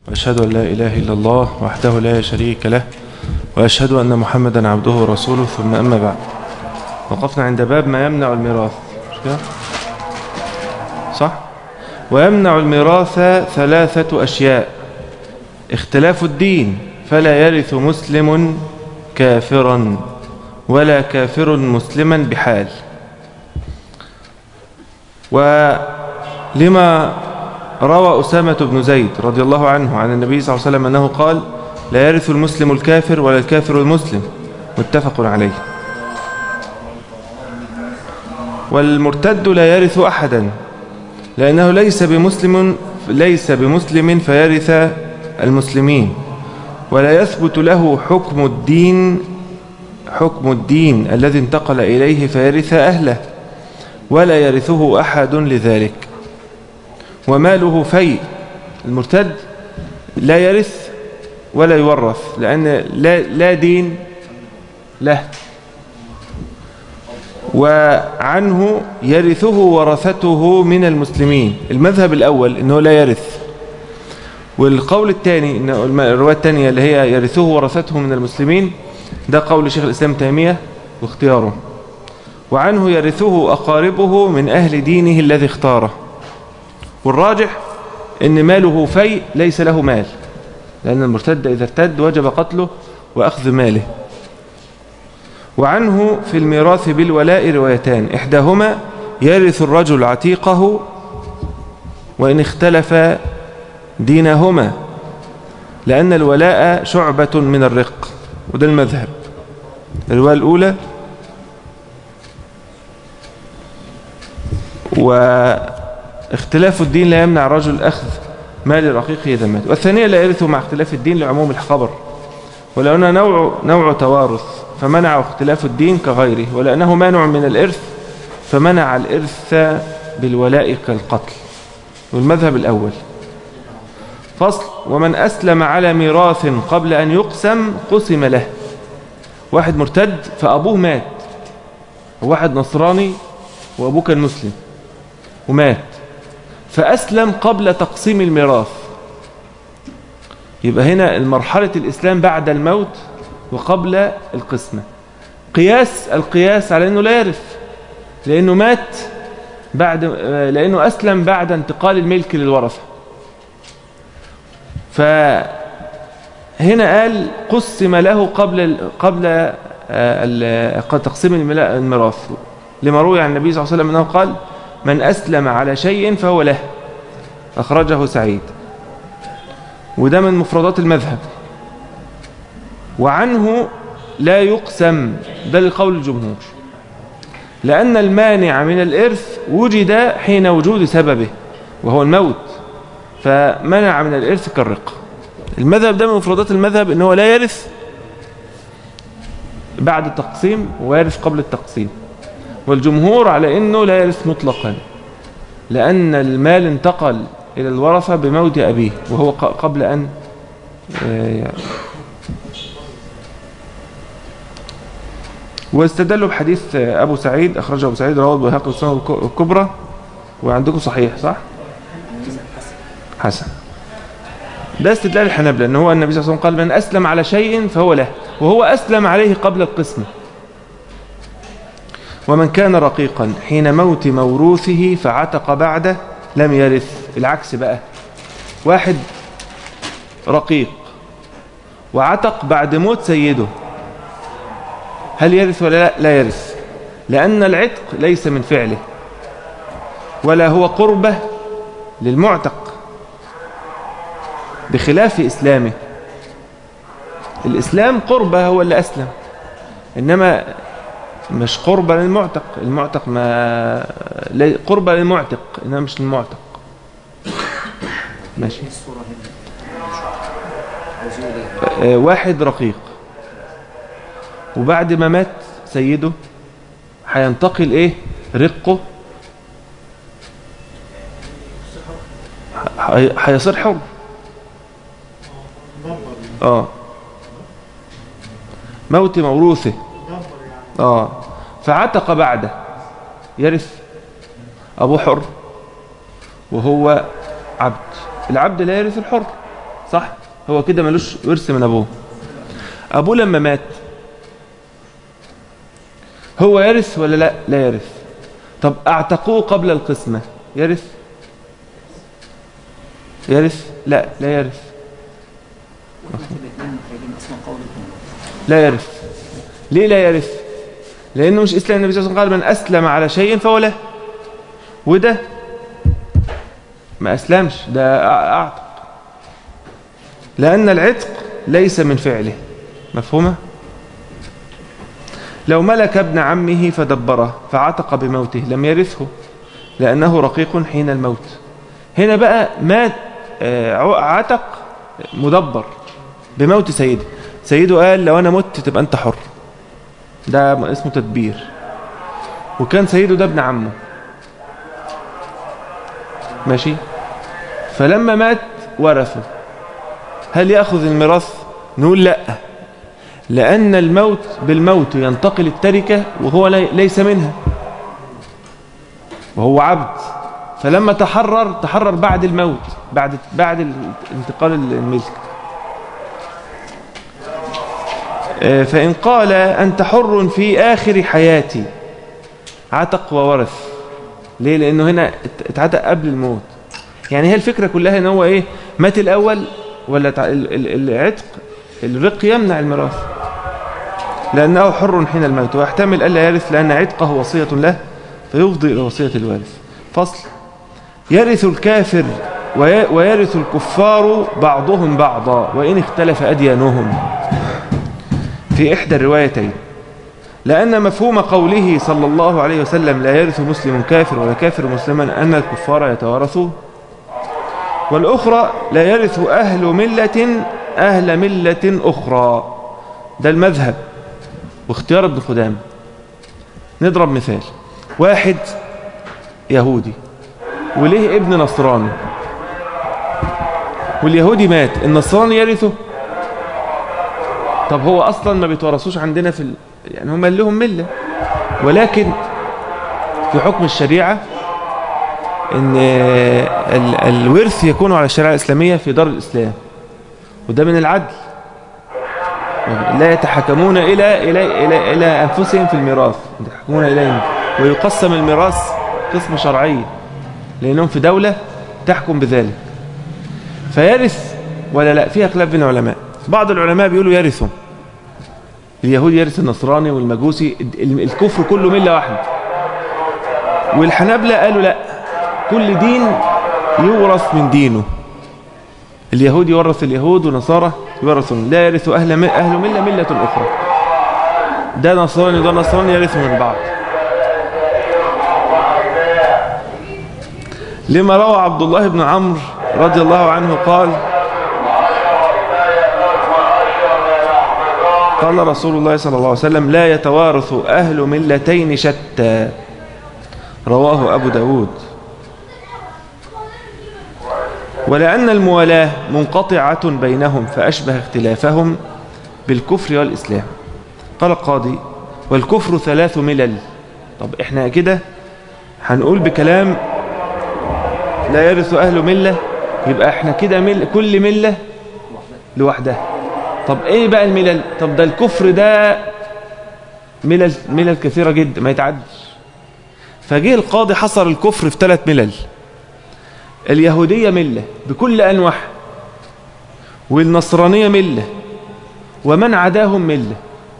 وأشهد أن لا إله إلا الله وحده لا شريك له وأشهد أن محمدا عبده ورسوله ثم أما بعد وقفنا عند باب ما يمنع الميراث مش كده؟ صح؟ ويمنع الميراث ثلاثة أشياء اختلاف الدين فلا يرث مسلم كافرا ولا كافر مسلما بحال ولما روى أسامة بن زيد رضي الله عنه عن النبي صلى الله عليه وسلم أنه قال لا يرث المسلم الكافر ولا الكافر المسلم متفق عليه والمرتد لا يرث أحدا لأنه ليس بمسلم ليس بمسلم فيرث المسلمين ولا يثبت له حكم الدين حكم الدين الذي انتقل إليه فيرث أهله ولا يرثه أحد لذلك وماله فيء المرتد لا يرث ولا يورث لأن لا, لا دين له وعنه يرثه ورثته من المسلمين المذهب الأول أنه لا يرث والقول الثاني إن الرواية الثانية اللي هي يرثه ورثته من المسلمين ده قول شيخ الإسلام تيمية واختياره وعنه يرثه أقاربه من أهل دينه الذي اختاره والراجح ان ماله في ليس له مال لأن المرتد إذا ارتد وجب قتله وأخذ ماله وعنه في الميراث بالولاء روايتان إحداهما يرث الرجل عتيقه وإن اختلف دينهما لأن الولاء شعبة من الرق وده المذهب الرواية الأولى واختلاف الدين لا يمنع رجل أخذ مال رقيقه إذا مات والثانية لا يرث مع اختلاف الدين لعموم الخبر ولأنه نوع, نوع توارث فمنع اختلاف الدين كغيره ولأنه مانع من الإرث فمنع الإرث بالولاء كالقتل والمذهب الأول فصل ومن أسلم على ميراث قبل أن يقسم قسم له واحد مرتد فأبوه مات وواحد نصراني وأبوه كان مسلم ومات فأسلم قبل تقسيم الميراث يبقى هنا المرحلة الإسلام بعد الموت وقبل القسمة قياس القياس على أنه لا يرث لأنه مات بعد لأنه أسلم بعد انتقال الملك للورثة فهنا قال قسم له قبل قبل تقسيم الميراث لما روي عن النبي صلى الله عليه وسلم أنه قال من أسلم على شيء فهو له أخرجه سعيد وده من مفردات المذهب وعنه لا يقسم ده لقول الجمهور لأن المانع من الإرث وجد حين وجود سببه وهو الموت فمنع من الإرث كالرق المذهب ده من مفردات المذهب أنه لا يرث بعد التقسيم ويرث قبل التقسيم والجمهور على أنه لا يرث مطلقا لأن المال انتقل إلى الورثة بموت أبيه وهو قبل أن واستدلوا بحديث أبو سعيد أخرجه أبو سعيد رواه البيهقي والسنة الكبرى وعندكم صحيح صح؟ حسن ده استدلال الحنابلة أنه هو النبي صلى الله عليه وسلم قال من أسلم على شيء فهو له وهو أسلم عليه قبل القسمة ومن كان رقيقا حين موت موروثه فعتق بعده لم يرث العكس بقى واحد رقيق وعتق بعد موت سيده هل يرث ولا لا لا يرث لأن العتق ليس من فعله ولا هو قربة للمعتق بخلاف إسلامه الإسلام قربة هو اللي أسلم إنما مش قربة للمعتق المعتق ما قربة للمعتق إنما مش للمعتق ماشي واحد رقيق وبعد ما مات سيده هينتقل ايه رقه هيصير حر اه موت موروثه اه فعتق بعده يرث ابوه حر وهو عبد العبد لا يرث الحر صح هو كده ملوش ورث من ابوه ابوه لما مات هو يرث ولا لا لا يرث طب اعتقوه قبل القسمة يرث يرث لا لا يرث لا يرث ليه لا يرث لانه مش اسلام النبي صلى الله عليه وسلم قال من اسلم على شيء فهو له وده ما اسلمش ده اعتق لان العتق ليس من فعله مفهومه لو ملك ابن عمه فدبره فعتق بموته لم يرثه لأنه رقيق حين الموت هنا بقى مات عتق مدبر بموت سيده سيده قال لو أنا مت تبقى أنت حر ده اسمه تدبير وكان سيده ده ابن عمه ماشي فلما مات ورثه هل يأخذ الميراث نقول لأ لأن الموت بالموت ينتقل التركة وهو ليس منها وهو عبد فلما تحرر تحرر بعد الموت بعد بعد انتقال الملك فإن قال أنت حر في آخر حياتي عتق وورث ليه لأنه هنا اتعتق قبل الموت يعني هي الفكرة كلها ان هو ايه مات الأول ولا العتق الرق يمنع الميراث لأنه حر حين الموت ويحتمل ألا يرث لأن عتقه وصية له فيفضي إلى وصية الوارث فصل يرث الكافر ويرث الكفار بعضهم بعضا وإن اختلف أديانهم في إحدى الروايتين لأن مفهوم قوله صلى الله عليه وسلم لا يرث مسلم كافر ولا كافر مسلما أن الكفار يتوارثون والأخرى لا يرث أهل ملة أهل ملة أخرى ده المذهب واختيار ابن خدام نضرب مثال واحد يهودي وليه ابن نصراني واليهودي مات النصراني يرثه طب هو اصلا ما بيتورثوش عندنا في ال... يعني هم لهم مله ولكن في حكم الشريعه ان ال... الورث يكون على الشريعه الاسلاميه في دار الاسلام وده من العدل لا يتحكمون إلى, إلى, إلى, إلى أنفسهم في الميراث يتحكمون إليهم ويقسم الميراث قسم شرعي لأنهم في دولة تحكم بذلك فيرث ولا لا فيها خلاف بين العلماء بعض العلماء بيقولوا يرثوا اليهود يرث النصراني والمجوسي الكفر كله ملة واحدة والحنابلة قالوا لا كل دين يورث من دينه اليهود يورث اليهود ونصارى يورثون لا يرث أهل أهل ملة ملة أخرى ده نصراني وده نصراني يرث من بعض لما روى عبد الله بن عمرو رضي الله عنه قال قال رسول الله صلى الله عليه وسلم لا يتوارث أهل ملتين شتى رواه أبو داود ولأن الموالاة منقطعة بينهم فأشبه اختلافهم بالكفر والإسلام قال القاضي والكفر ثلاث ملل طب احنا كده هنقول بكلام لا يرث أهل ملة يبقى احنا كده مل كل ملة لوحدها طب ايه بقى الملل طب ده الكفر ده ملل ملل كثيرة جدا ما يتعدش فجه القاضي حصر الكفر في ثلاث ملل اليهودية ملة بكل أنواعها والنصرانية ملة ومن عداهم ملة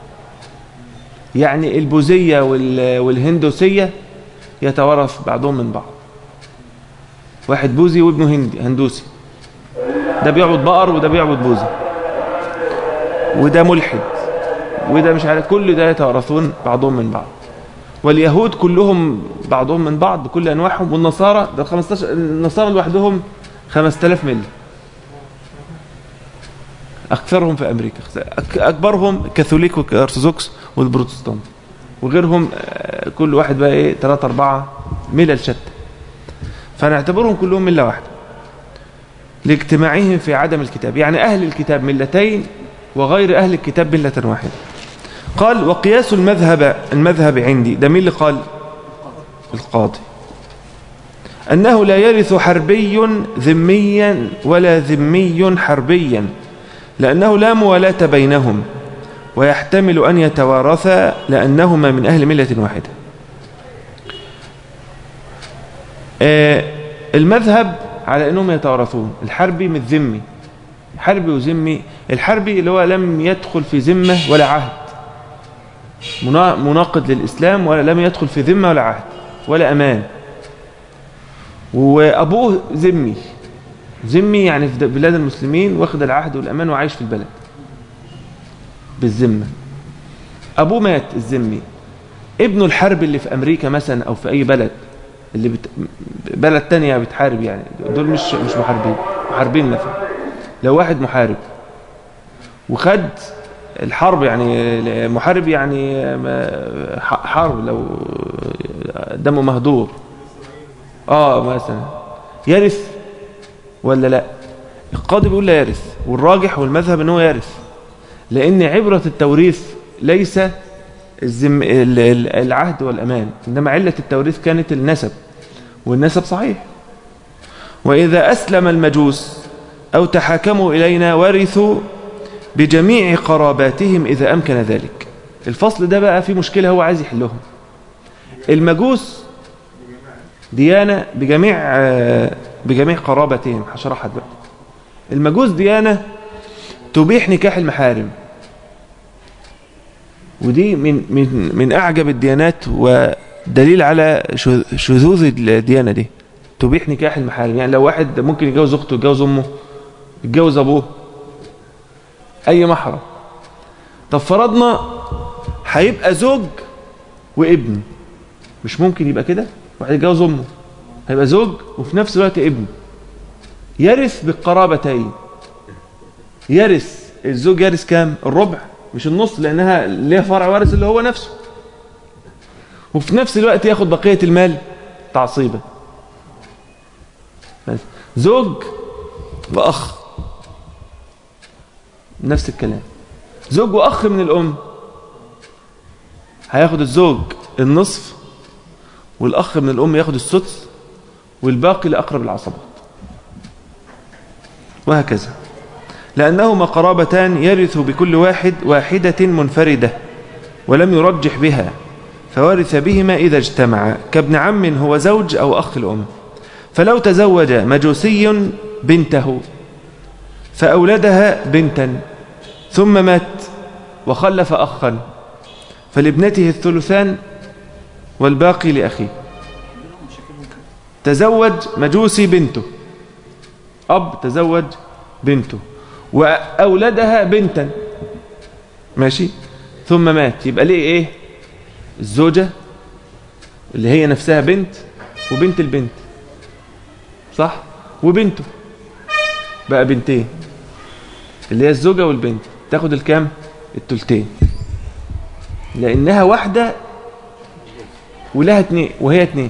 يعني البوذية والهندوسية يتورث بعضهم من بعض واحد بوذي وابنه هندي هندوسي ده بيعبد بقر وده بيعبد بوذي وده ملحد وده مش عارف كل ده يتورثون بعضهم من بعض واليهود كلهم بعضهم من بعض بكل انواعهم والنصارى ده 15 النصارى لوحدهم 5000 ملة اكثرهم في امريكا اكبرهم كاثوليك وارثوذكس والبروتستانت وغيرهم كل واحد بقى ايه 3 4 ملل شتى فنعتبرهم كلهم مله واحده لاجتماعهم في عدم الكتاب يعني اهل الكتاب ملتين وغير اهل الكتاب مله واحده قال وقياس المذهب المذهب عندي ده مين اللي قال القاضي أنه لا يرث حربي ذميا ولا ذمي حربيا لأنه لا موالاة بينهم ويحتمل أن يتوارثا لأنهما من أهل ملة واحدة آه، المذهب على أنهم يتوارثون الحربي من الذمي حربي وذمي الحربي اللي هو لم يدخل في ذمة ولا عهد مناقض للإسلام ولا لم يدخل في ذمة ولا عهد ولا أمان وأبوه ذمي ذمي يعني في بلاد المسلمين واخد العهد والأمان وعايش في البلد بالذمة أبوه مات الذمي ابنه الحرب اللي في أمريكا مثلا أو في أي بلد اللي بت... بلد تانية بتحارب يعني دول مش مش محاربين محاربين مثلا لو واحد محارب وخد الحرب يعني محارب يعني حرب لو دمه مهدور اه مثلا يرث ولا لا القاضي بيقول لا يرث والراجح والمذهب ان هو يرث لان عبرة التوريث ليس الزم... العهد والأمان إنما علة التوريث كانت النسب والنسب صحيح وإذا أسلم المجوس أو تحاكموا إلينا ورثوا بجميع قراباتهم إذا أمكن ذلك الفصل ده بقى في مشكلة هو عايز يحلهم المجوس ديانة بجميع بجميع قرابتهم هشرحها دلوقتي المجوس ديانة تبيح نكاح المحارم ودي من من من اعجب الديانات ودليل على شذوذ الديانه دي تبيح نكاح المحارم يعني لو واحد ممكن يتجوز اخته يتجوز امه يتجوز ابوه اي محرم طب فرضنا هيبقى زوج وابن مش ممكن يبقى كده واحد يتجوز امه هيبقى زوج وفي نفس الوقت ابن يرث بالقرابتين يرث الزوج يرث كام الربع مش النص لانها ليها فرع وارث اللي هو نفسه وفي نفس الوقت ياخد بقية المال تعصيبا زوج واخ نفس الكلام زوج واخ من الام هياخد الزوج النصف والاخ من الام ياخد السدس والباقي لاقرب العصبات وهكذا لأنهما قرابتان يرث بكل واحد واحدة منفردة ولم يرجح بها فورث بهما إذا اجتمعا كابن عم هو زوج أو أخ الأم فلو تزوج مجوسي بنته فأولدها بنتا ثم مات وخلف أخا فلابنته الثلثان والباقي لأخيه تزوج مجوسي بنته أب تزوج بنته وأولدها بنتا ماشي ثم مات يبقى ليه إيه الزوجة اللي هي نفسها بنت وبنت البنت صح وبنته بقى بنتين اللي هي الزوجة والبنت تاخد الكام التلتين لأنها واحدة ولها اتنين وهي اتنين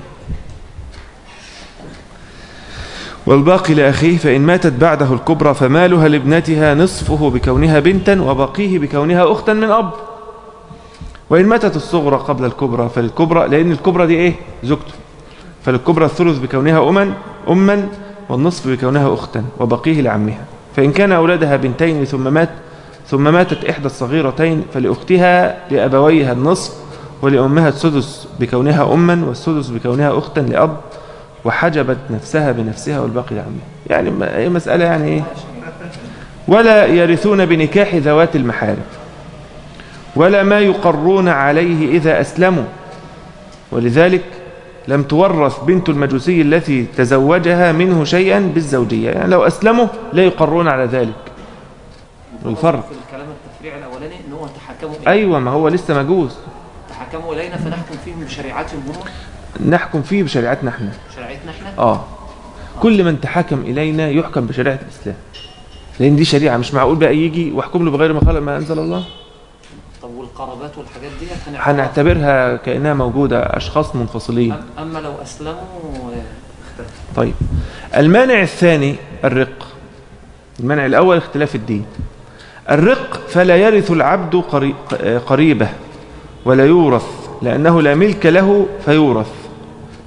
والباقي لأخيه فإن ماتت بعده الكبرى فمالها لابنتها نصفه بكونها بنتا وبقيه بكونها أختا من أب وإن ماتت الصغرى قبل الكبرى فالكبرى لأن الكبرى دي إيه زوجته فالكبرى الثلث بكونها أما أما والنصف بكونها أختا وبقيه لعمها فإن كان أولادها بنتين ثم مات ثم ماتت إحدى الصغيرتين فلأختها لأبويها النصف ولأمها السدس بكونها أما والسدس بكونها أختا لأب وحجبت نفسها بنفسها والباقي لعمها يعني هي مسألة يعني إيه ولا يرثون بنكاح ذوات المحارم ولا ما يقرون عليه إذا أسلموا ولذلك لم تورث بنت المجوسي التي تزوجها منه شيئا بالزوجية يعني لو أسلموا لا يقرون على ذلك الفرق في الكلام التفريع الأولاني إن هو تحكموا أيوة ما هو لسه مجوز تحكموا إلينا فنحكم فيهم بشريعتهم هم نحكم فيه بشريعتنا احنا شريعتنا احنا اه كل من تحكم إلينا يحكم بشريعة الإسلام لأن دي شريعة مش معقول بقى يجي ويحكم له بغير ما خلق ما أنزل الله طب والقرابات والحاجات دي هنعتبرها كأنها موجودة أشخاص منفصلين أما لو أسلموا طيب المانع الثاني الرق المانع الأول اختلاف الدين الرق فلا يرث العبد قريبه ولا يورث لأنه لا ملك له فيورث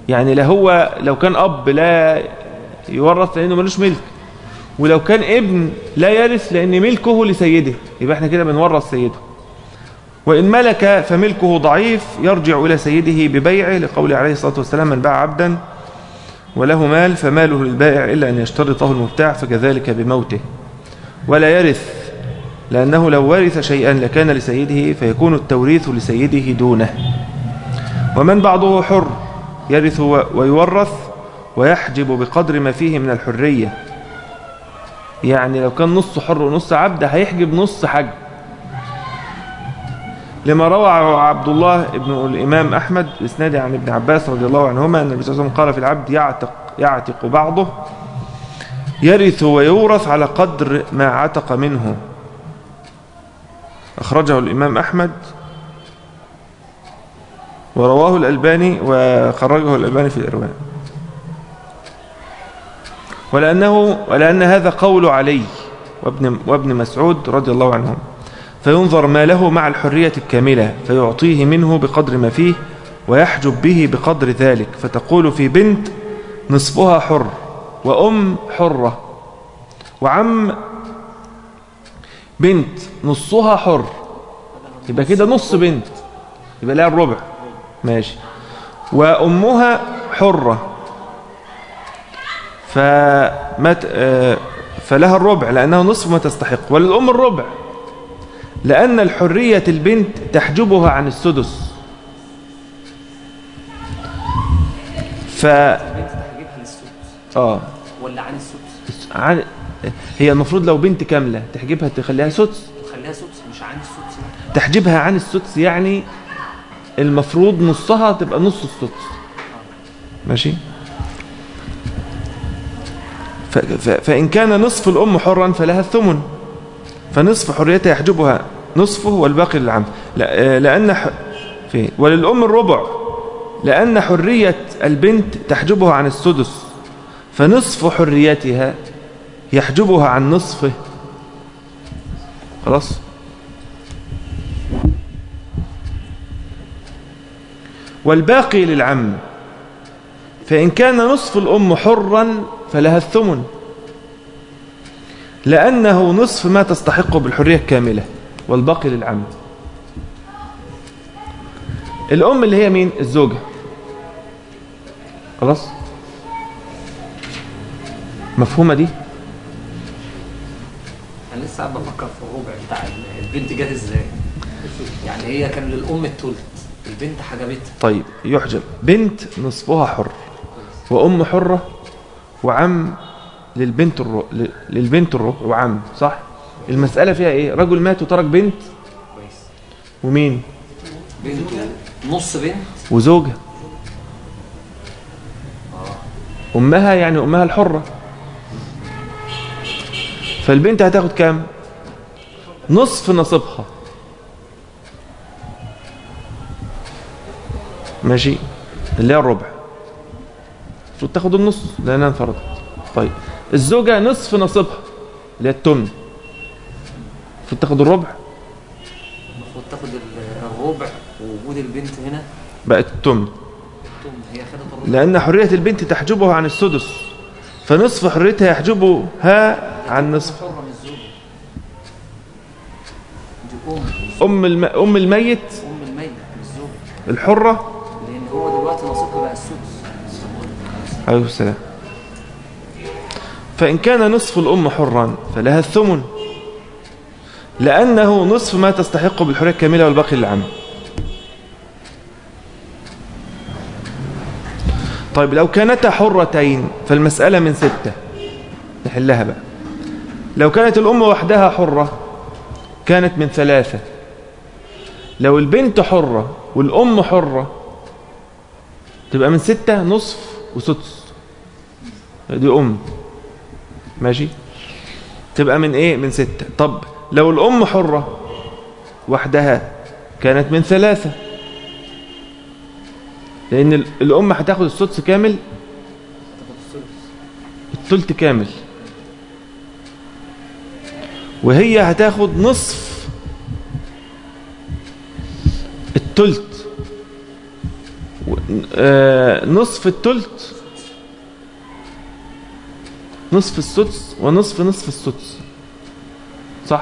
يعني لا هو لو كان أب لا يورث لأنه ملوش ملك ولو كان ابن لا يرث لأن ملكه لسيده يبقى احنا كده بنورث سيده وإن ملك فملكه ضعيف يرجع إلى سيده ببيعه لقول عليه الصلاة والسلام من باع عبدا وله مال فماله للبائع إلا أن يشترطه المبتاع فكذلك بموته ولا يرث لأنه لو ورث شيئا لكان لسيده فيكون التوريث لسيده دونه ومن بعضه حر يرث ويورث ويحجب بقدر ما فيه من الحرية يعني لو كان نص حر ونص عبد هيحجب نص حج لما روى عبد الله ابن الإمام أحمد بإسناد عن ابن عباس رضي الله عنهما أن النبي صلى الله عليه وسلم قال في العبد يعتق, يعتق بعضه يرث ويورث على قدر ما عتق منه أخرجه الإمام أحمد ورواه الألباني وخرجه الألباني في الإرواء ولأنه ولأن هذا قول علي وابن, وابن مسعود رضي الله عنهم فينظر ما له مع الحرية الكاملة فيعطيه منه بقدر ما فيه ويحجب به بقدر ذلك فتقول في بنت نصفها حر وأم حرة وعم بنت نصها حر يبقى كده نص بنت يبقى لها الربع ماشي وأمها حرة فمت فلها الربع لأنها نصف ما تستحق وللأم الربع لأن الحرية البنت تحجبها عن السدس ف البنت تحجبها للسدس اه ولا عن السدس عن... هي المفروض لو بنت كاملة تحجبها تخليها سدس تخليها سدس مش عن السدس لا. تحجبها عن السدس يعني المفروض نصها تبقى نص السدس ماشي ف... ف... فإن كان نصف الأم حرا فلها الثمن فنصف حريتها يحجبها نصفه والباقي للعم لا... لأن ح... في وللأم الربع لأن حرية البنت تحجبها عن السدس فنصف حريتها يحجبها عن نصفه خلاص والباقي للعم فإن كان نصف الأم حرا فلها الثمن لأنه نصف ما تستحقه بالحرية الكاملة والباقي للعم الأم اللي هي مين الزوجة خلاص مفهومة دي انا لسه قاعد بفكر في الربع بتاع البنت جت ازاي يعني هي كان للام التلت البنت حجبتها طيب يحجب بنت نصفها حر وأم حرة وعم للبنت الربع للبنت الربع وعم صح المسألة فيها ايه رجل مات وترك بنت كويس ومين بنت نص بنت وزوجها أمها يعني أمها الحرة فالبنت هتاخد كام نصف نصيبها ماشي اللي هي الربع المفروض تاخد النص لأنها انفردت طيب الزوجة نصف نصيبها اللي هي التمن المفروض تاخد الربع المفروض تاخد ال- الربع ووجود البنت هنا بقت التمن تم هي خدت الربع لأن حرية البنت تحجبها عن السدس فنصف حريتها يحجبها عن نصف حرة من الزوجة دي ام أم, الم... أم الميت ام الميت من الزوجة الحرة لان هو دلوقتي نصيبها بقى السدس عليه السلام فإن كان نصف الأم حرا فلها الثمن لأنه نصف ما تستحق بالحرية الكاملة والباقي للعم طيب لو كانتا حرتين فالمسألة من ستة نحلها بقى لو كانت الأم وحدها حرة كانت من ثلاثة لو البنت حرة والأم حرة تبقى من ستة نصف وسدس دي أم ماشي تبقى من إيه من ستة طب لو الأم حرة وحدها كانت من ثلاثة لأن ال- الأم هتاخد السدس كامل الثلث كامل وهي هتاخد نصف الثلث و- آه، نصف التلت نصف السدس ونصف نصف السدس صح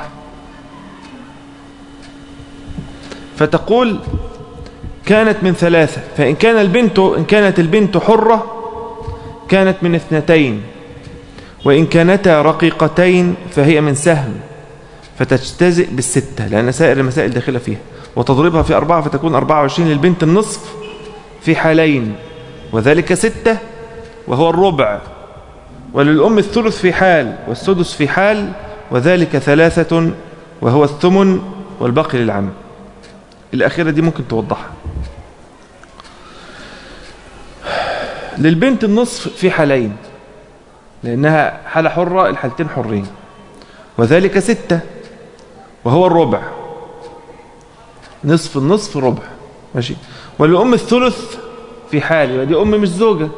فتقول كانت من ثلاثة فإن كان البنت إن كانت البنت حرة كانت من اثنتين وإن كانتا رقيقتين فهي من سهم فتجتزئ بالستة لأن سائر المسائل داخلة فيها وتضربها في أربعة فتكون أربعة وعشرين للبنت النصف في حالين وذلك ستة وهو الربع وللأم الثلث في حال والسدس في حال وذلك ثلاثة وهو الثمن والباقي للعم الأخيرة دي ممكن توضحها للبنت النصف في حالين لأنها حالة حرة الحالتين حرين وذلك ستة وهو الربع نصف النصف ربع ماشي وللأم الثلث في حال يبقى دي أم مش زوجة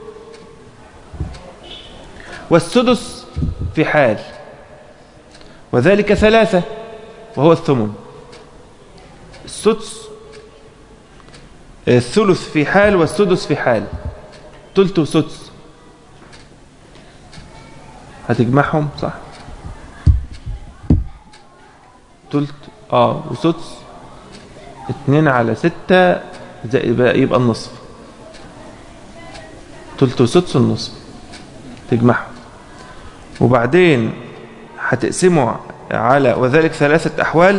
والسدس في حال وذلك ثلاثة وهو الثمن السدس الثلث في حال والسدس في حال تلت وسدس هتجمعهم صح تلت اه وسدس اتنين على ستة زي- يبقى, يبقى النصف تلت وسدس النصف تجمعهم وبعدين هتقسموا على وذلك ثلاثة أحوال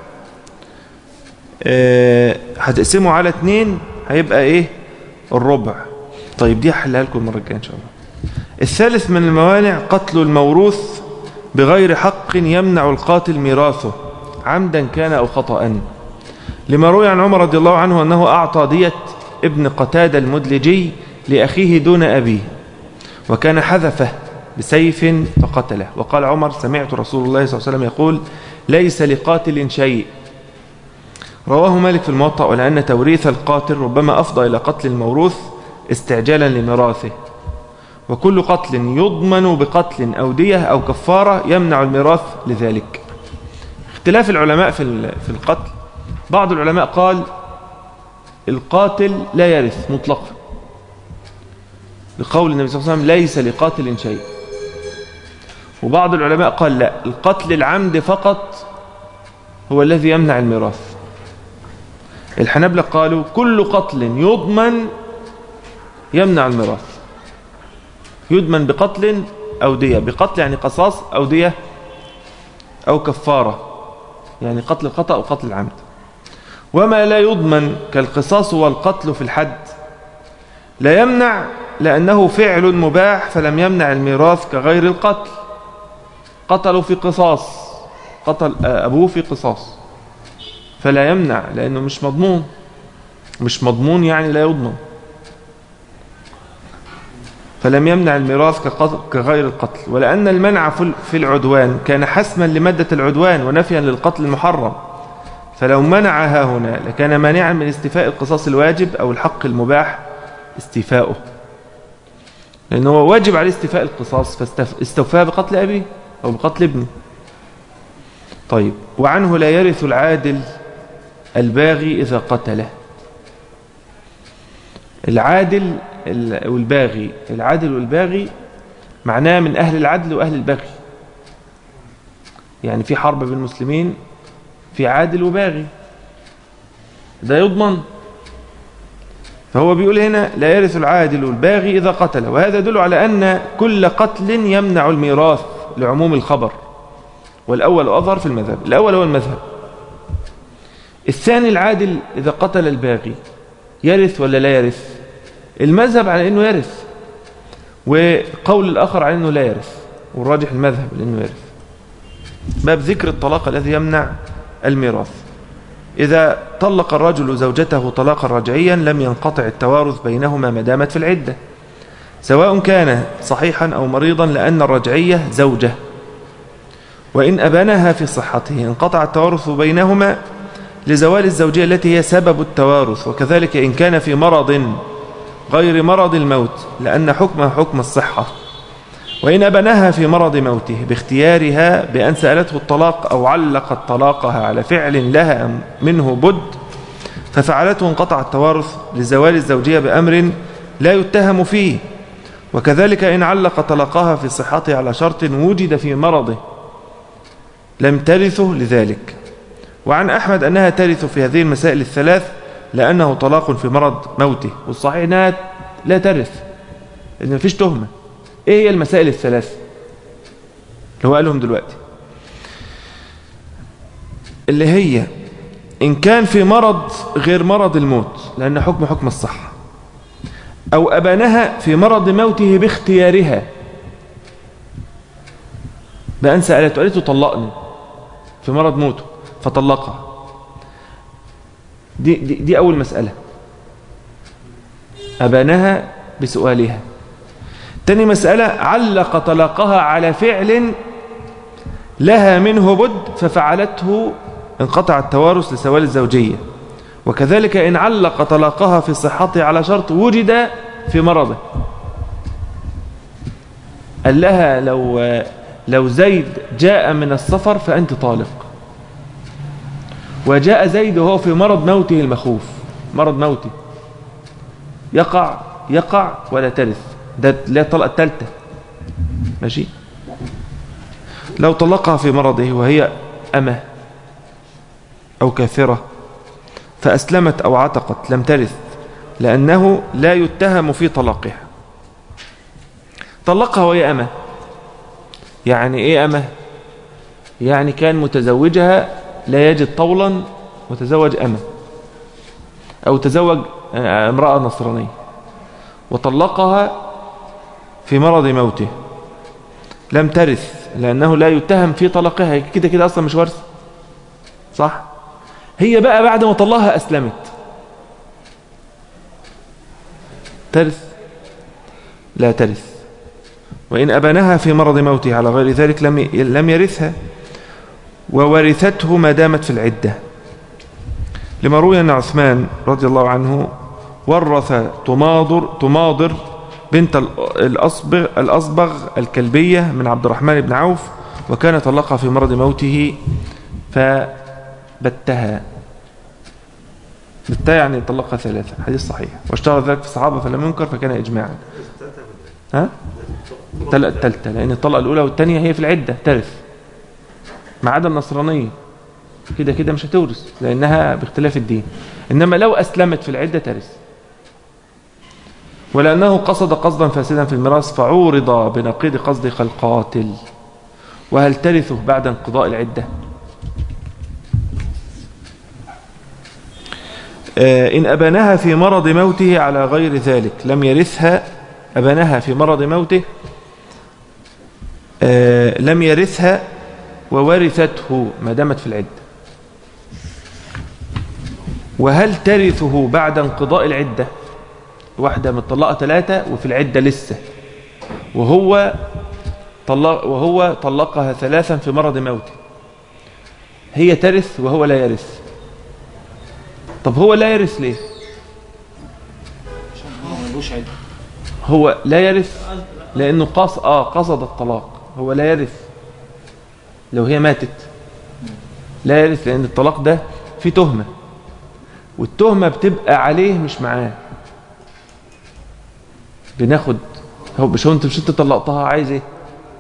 آه، هتقسموا على اتنين هيبقى ايه الربع طيب دي هحلها لكم المرة الجاية ان شاء الله الثالث من الموانع قتل الموروث بغير حق يمنع القاتل ميراثه عمدا كان أو خطأ لما روي عن عمر رضي الله عنه أنه أعطى دية ابن قتادة المدلجي لأخيه دون أبيه وكان حذفه بسيف فقتله وقال عمر سمعت رسول الله صلى الله عليه وسلم يقول ليس لقاتل شيء رواه مالك في الموطأ ولأن توريث القاتل ربما أفضى إلى قتل الموروث استعجالا لميراثه وكل قتل يضمن بقتل أو دية أو كفارة يمنع الميراث لذلك اختلاف العلماء في ال- في القتل بعض العلماء قال القاتل لا يرث مطلقا لقول النبي صلى الله عليه وسلم ليس لقاتل شيء وبعض العلماء قال لا القتل العمد فقط هو الذي يمنع الميراث الحنابلة قالوا كل قتل يضمن يمنع الميراث يضمن بقتل أو دية بقتل يعني قصاص أو دية أو كفارة يعني قتل الخطأ أو قتل العمد وما لا يضمن كالقصاص والقتل في الحد لا يمنع لأنه فعل مباح فلم يمنع الميراث كغير القتل قتلوا في قصاص قتل أبوه في قصاص فلا يمنع لأنه مش مضمون مش مضمون يعني لا يضمن فلم يمنع الميراث كقتل- كغير القتل ولأن المنع في- في العدوان كان حسما لمادة العدوان ونفيا للقتل المحرم فلو منعها هنا لكان مانعا من استيفاء القصاص الواجب أو الحق المباح استيفاؤه لأنه هو واجب عليه استيفاء القصاص فاستوفاه بقتل أبيه أو بقتل ابنه طيب وعنه لا يرث العادل الباغي إذا قتله العادل ال- والباغي العادل والباغي معناه من أهل العدل وأهل البغي يعني في حرب بين المسلمين في عادل وباغي ده يضمن فهو بيقول هنا لا يرث العادل الباغي إذا قتل وهذا يدل على أن كل قتل يمنع الميراث لعموم الخبر والأول أظهر في المذهب الأول هو المذهب الثاني العادل إذا قتل الباغي يرث ولا لا يرث المذهب على أنه يرث وقول الآخر على أنه لا يرث والراجح المذهب لأنه يرث باب ذكر الطلاق الذي يمنع الميراث إذا طلق الرجل زوجته طلاقا رجعيا لم ينقطع التوارث بينهما ما دامت في العدة سواء كان صحيحا أو مريضا لأن الرجعية زوجة وإن أبانها في صحته انقطع التوارث بينهما لزوال الزوجية التي هي سبب التوارث وكذلك إن كان في مرض غير مرض الموت لأن حكمه حكم الصحة وإن أبناها في مرض موته باختيارها بأن سألته الطلاق أو علقت طلاقها على فعل لها منه بد ففعلته انقطع التوارث لزوال الزوجية بأمر لا يتهم فيه وكذلك إن علق طلقها في صحته على شرط وجد في مرضه لم ترثه لذلك وعن أحمد أنها ترث في هذه المسائل الثلاث لأنه طلاق في مرض موته والصحيح أنها لا ترث إن مفيش تهمة إيه هي المسائل الثلاث اللي هو قالهم دلوقتي اللي هي إن كان في مرض غير مرض الموت لأن حكم حكم الصحة أو أبانها في مرض موته باختيارها بأن سألته قالت له طلقني في مرض موته فطلقها دي, دي, دي أول مسألة أبانها بسؤالها تاني مسألة علق طلاقها على فعل لها منه بد ففعلته انقطع التوارث لسوال الزوجية وكذلك إن علق طلاقها في صحته على شرط وجد في مرضه قال لها لو لو زيد جاء من السفر فأنت طالق وجاء زيد وهو في مرض موته المخوف مرض موته يقع يقع ولا ترث ده لا الطلقة الثالثة ماشي لو طلقها في مرضه وهي أمه أو كافرة فأسلمت أو عتقت لم ترث لأنه لا يتهم في طلاقها طلقها وهي أمه يعني إيه أمه يعني كان متزوجها لا يجد طولا وتزوج أمه أو تزوج امرأة نصرانية وطلقها في مرض موته لم ترث لأنه لا يتهم في طلقها كده كده أصلا مش ورث صح هي بقى بعد ما طلقها أسلمت ترث لا ترث وإن أبانها في مرض موته على غير ذلك لم لم يرثها وورثته ما دامت في العدة لما روي أن عثمان رضي الله عنه ورث تماضر, تماضر بنت الأصبغ, الأصبغ الكلبية من عبد الرحمن بن عوف وكان طلقها في مرض موته فبتها بتها يعني طلقها ثلاثة حديث صحيح واشتهر ذلك في الصحابة فلم ينكر فكان إجماعا ها؟ التالتة لأن الطلقة الأولى والثانية هي في العدة ترث ما عدا النصرانية كده كده مش هتورث لأنها باختلاف الدين إنما لو أسلمت في العدة ترث ولأنه قصد قصدا فاسدا في الميراث فعورض بنقيض قصد القاتل وهل ترثه بعد انقضاء العدة إن أبانها في مرض موته على غير ذلك لم يرثها أبانها في مرض موته لم يرثها وورثته ما دامت في العدة وهل ترثه بعد انقضاء العدة واحدة مطلقة ثلاثة وفي العدة لسه وهو طلق وهو طلقها ثلاثا في مرض موته هي ترث وهو لا يرث طب هو لا يرث ليه هو لا يرث لانه قص اه قصد الطلاق هو لا يرث لو هي ماتت لا يرث لان الطلاق ده فيه تهمه والتهمه بتبقى عليه مش معاه بناخد هو مش هو انت مش انت طلقتها عايز ايه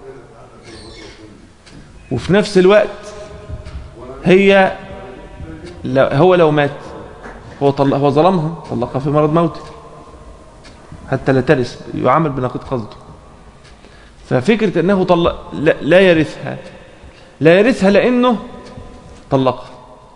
وفي نفس الوقت هي هو لو مات هو طلق هو ظلمها طلقها في مرض موته حتى لا ترث يعامل بنقيض قصده ففكرة أنه طلق لا, لا يرثها لا يرثها لأنه طلقها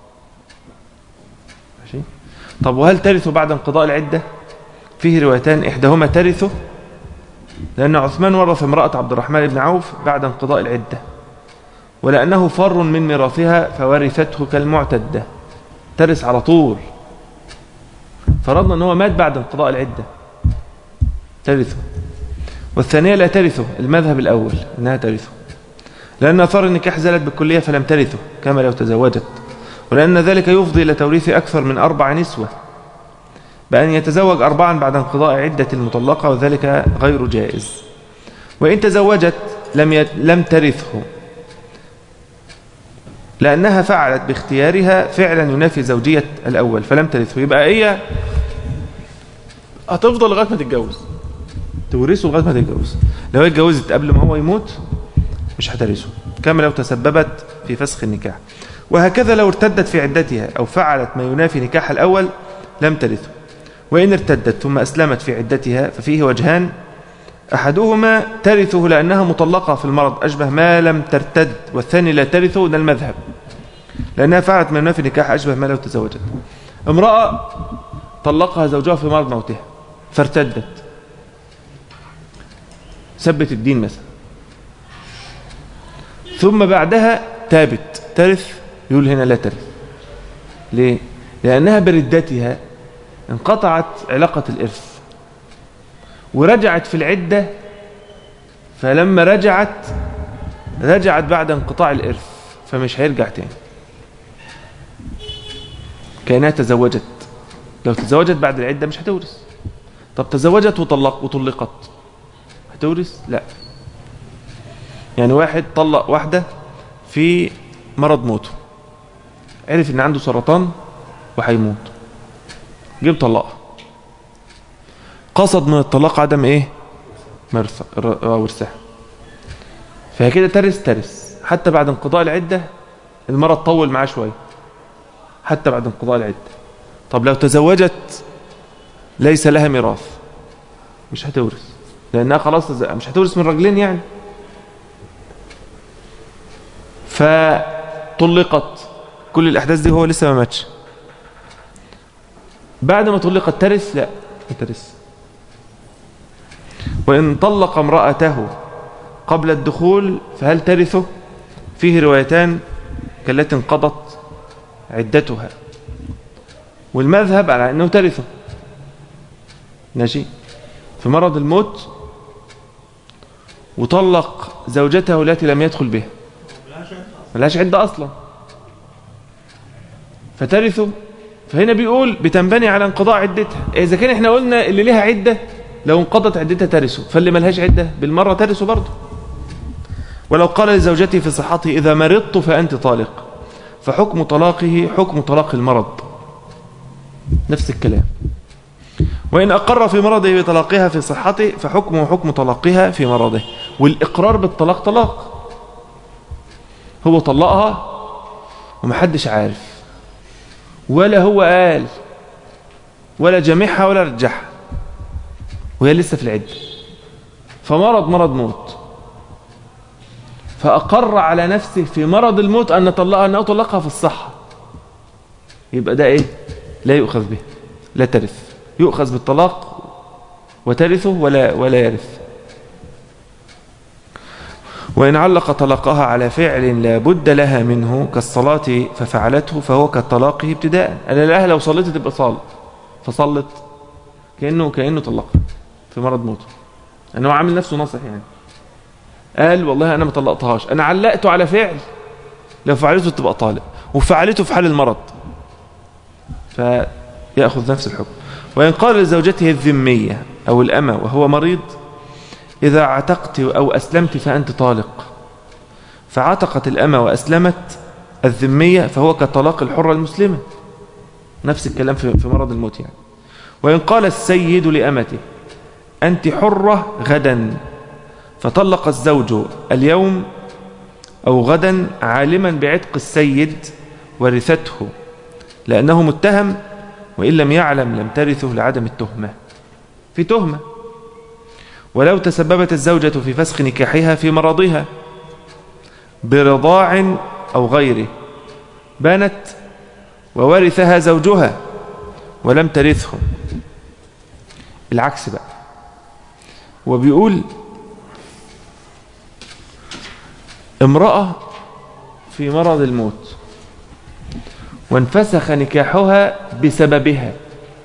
ماشي طب وهل ترث بعد انقضاء العدة فيه روايتان إحداهما ترثه لأن عثمان ورث امرأة عبد الرحمن بن عوف بعد انقضاء العدة ولأنه فر من ميراثها فورثته كالمعتدة ترث على طول فرضنا أنه مات بعد انقضاء العدة ترثه والثانية لا ترثه المذهب الأول أنها ترثه لأن أثار النكاح زالت بالكلية فلم ترثه كما لو تزوجت ولأن ذلك يفضي إلى توريث أكثر من أربع نسوة بأن يتزوج أربعا بعد انقضاء عدة المطلقة وذلك غير جائز وإن تزوجت لم لم ترثه لأنها فعلت باختيارها فعلا ينافي زوجية الأول فلم ترثه يبقى هي هتفضل لغاية ما تتجوز تورثه لغاية ما تتجوز لو هي اتجوزت قبل ما هو يموت مش هترثه كما لو تسببت في فسخ النكاح وهكذا لو ارتدت في عدتها أو فعلت ما ينافي نكاح الأول لم ترثه وإن ارتدت ثم أسلمت في عدتها ففيه وجهان أحدهما ترثه لأنها مطلقة في المرض أشبه ما لم ترتد والثاني لا ترثه ده المذهب لأنها فعلت ما ينافي نكاح أشبه ما لو تزوجت امرأة طلقها زوجها في مرض موتها فارتدت ثبت الدين مثلا ثم بعدها تابت ترث يقول هنا لا ترث ليه؟ لأنها بردتها انقطعت علاقة الإرث ورجعت في العدة فلما رجعت رجعت بعد انقطاع الإرث فمش هيرجع تاني كأنها تزوجت لو تزوجت بعد العدة مش هتورث طب تزوجت وطلق وطلقت هتورث لا يعني واحد طلق واحدة في مرض موته عرف ان عنده سرطان وهيموت جيب طلقها قصد من الطلاق عدم ايه مرث ورثها فهي كده ترث ترث حتى بعد انقضاء العدة المرض طول معاه شوية حتى بعد انقضاء العدة طب لو تزوجت ليس لها ميراث مش هتورث لانها خلاص تز... مش هتورث من رجلين يعني فطلقت كل الاحداث دي هو لسه ما ماتش بعد ما طلقت ترث لا ما ترث وإن طلق امرأته قبل الدخول فهل ترثه فيه روايتان كالتي انقضت عدتها والمذهب على أنه ترثه ماشي في مرض الموت وطلق زوجته التي لم يدخل بها ملهاش عدة أصلا فترثه فهنا بيقول بتنبني على انقضاء عدتها إذا كان احنا قلنا اللي لها عدة لو انقضت عدتها ترثه فاللي ملهاش عدة بالمرة ترثه برضه ولو قال لزوجته في صحته إذا مرضت فأنت طالق فحكم طلاقه حكم طلاق المرض نفس الكلام وإن أقر في مرضه بطلاقها في صحته فحكمه حكم طلاقها في مرضه والإقرار بالطلاق طلاق هو طلقها ومحدش عارف ولا هو قال ولا جمعها ولا رجعها وهي لسه في العدة فمرض مرض موت فأقر على نفسه في مرض الموت أن طلقها أنه طلقها في الصحة يبقى ده إيه لا يؤخذ به لا ترث يؤخذ بالطلاق وترثه ولا ولا يرث وإن علق طلقها على فعل لا بد لها منه كالصلاة ففعلته فهو كالطلاق ابتداء أنا الأهل لو صليت تبقى صال فصلت كأنه كأنه طلقها في مرض موته أنه هو عامل نفسه ناصح يعني قال والله أنا ما طلقتهاش أنا علقته على فعل لو فعلته تبقى طالق وفعلته في حال المرض فيأخذ نفس الحكم وإن قال لزوجته الذمية أو الأمة وهو مريض إذا عتقت أو أسلمت فأنت طالق فعتقت الأمة وأسلمت الذمية فهو كطلاق الحرة المسلمة نفس الكلام في مرض الموت يعني وإن قال السيد لأمته أنت حرة غدا فطلق الزوج اليوم أو غدا عالما بعتق السيد ورثته لأنه متهم وإن لم يعلم لم ترثه لعدم التهمة في تهمة ولو تسببت الزوجة في فسخ نكاحها في مرضها برضاع أو غيره بانت وورثها زوجها ولم ترثه العكس بقى وبيقول امرأة في مرض الموت وانفسخ نكاحها بسببها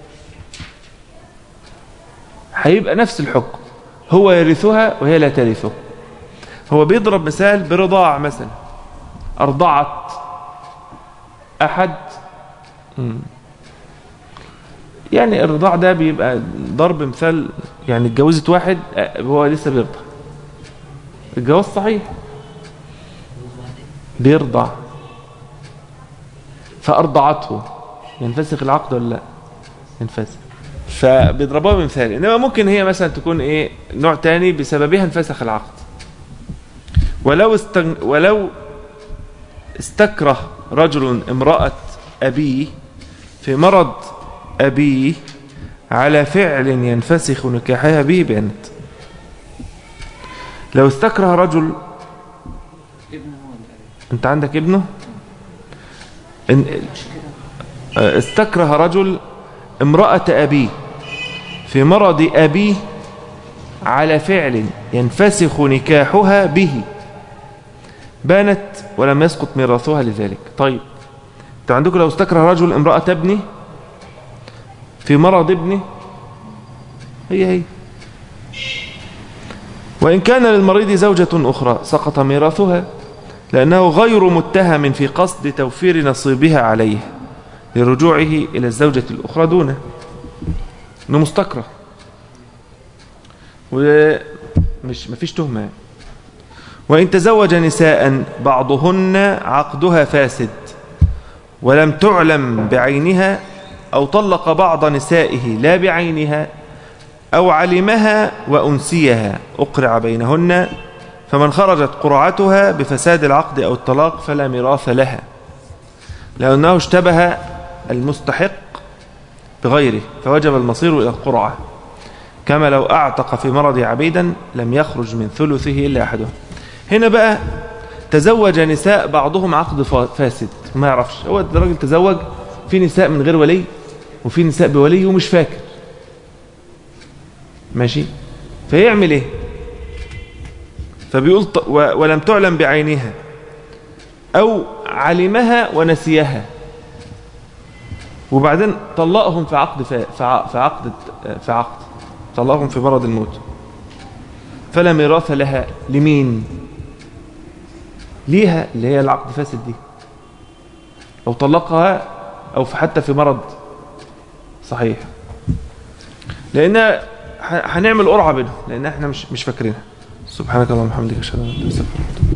هيبقى نفس الحكم هو يرثها وهي لا ترثه هو بيضرب مثال برضاع مثلا أرضعت أحد يعني الرضاع ده بيبقى ضرب مثال يعني اتجوزت واحد هو لسه بيرضع الجواز صحيح بيرضع فأرضعته ينفسخ العقد ولا لا ينفسخ فبيضربوها بمثال انما ممكن هي مثلا تكون ايه نوع تاني بسببها انفسخ العقد ولو استن... ولو استكره رجل امرأة أبيه في مرض أبيه على فعل ينفسخ نكاحها به بأنت لو استكره رجل ابن هو اللي انت عندك ابنه ان مش كده استكره رجل امرأة أبيه في مرض أبيه على فعل ينفسخ نكاحها به بانت ولم يسقط ميراثها لذلك طيب انت عندكم لو استكره رجل امرأة ابنه في مرض ابنه هي هي وإن كان للمريض زوجة أخرى سقط ميراثها لأنه غير متهم في قصد توفير نصيبها عليه لرجوعه إلى الزوجة الأخرى دونه إنه مستكره ومش مفيش تهمة يعني. وإن تزوج نساء بعضهن عقدها فاسد ولم تعلم بعينها أو طلق بعض نسائه لا بعينها أو علمها وأنسيها أقرع بينهن فمن خرجت قرعتها بفساد العقد أو الطلاق فلا ميراث لها لأنه اشتبه المستحق بغيره فوجب المصير إلى القرعة كما لو أعتق في مرض عبيدا لم يخرج من ثلثه إلا أحدهم هنا بقى تزوج نساء بعضهم عقد فا- فاسد ما يعرفش هو الراجل تزوج في نساء من غير ولي وفي نساء بولي ومش فاكر ماشي فيعمل ايه فبيقول ط- و- ولم تعلم بعينها او علمها ونسيها وبعدين طلقهم في عقد فا- في ع- في عقد في عقد طلقهم في مرض الموت فلا ميراث لها لمين ليها اللي هي العقد فاسد دي لو طلقها او في حتى في مرض صحيح لان ه- هنعمل قرعه بينهم لان احنا مش مش فاكرينها سبحانك اللهم وبحمدك اشهد ان لا اله الا انت استغفرك